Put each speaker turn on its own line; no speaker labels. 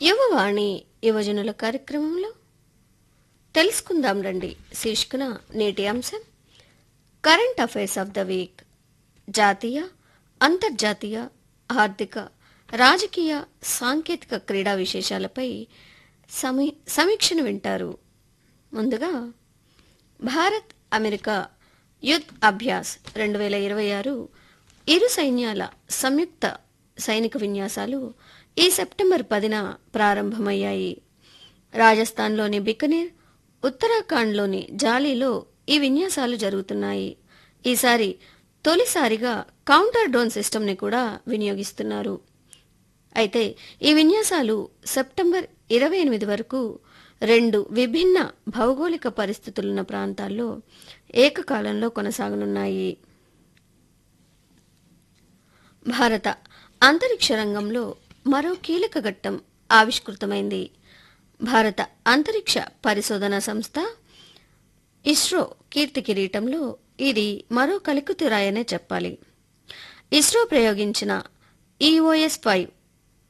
యువవాణి యువజనుల కార్యక్రమంలో తెలుసుకుందాం రండి శీర్షికన నేటి అంశం current affairs of the week జాతీయ అంతర్జాతీయ ఆర్థిక రాజకీయ సాంకేతిక క్రీడా విశేషాలపై సమీ సమీక్షను వింటారు ముందుగా భారత్ అమెరికా యుద్ధ్ అభ్యాస్ రెండు వేల ఇరవై ఆరు ఇరు సైన్యాల సంయుక్త సైనిక విన్యాసాలు ఈ సెప్టెంబర్ పదిన ప్రారంభమయ్యాయి రాజస్థాన్లోని బికనీర్ ఉత్తరాఖండ్లోని జాలీలో ఈ విన్యాసాలు జరుగుతున్నాయి ఈసారి తొలిసారిగా కౌంటర్ డ్రోన్ సిస్టమ్ని కూడా వినియోగిస్తున్నారు అయితే ఈ విన్యాసాలు సెప్టెంబర్ ఇరవై ఎనిమిది వరకు రెండు విభిన్న భౌగోళిక పరిస్థితులున్న ప్రాంతాల్లో ఏకకాలంలో కొనసాగనున్నాయి భారత అంతరిక్ష రంగంలో మరో కీలక ఘట్టం ఆవిష్కృతమైంది భారత అంతరిక్ష పరిశోధన సంస్థ ఇస్రో కీర్తి కిరీటంలో ఇది మరో కలికుతిరాయనే చెప్పాలి ఇస్రో ప్రయోగించిన ఈఓఎస్ ఫైవ్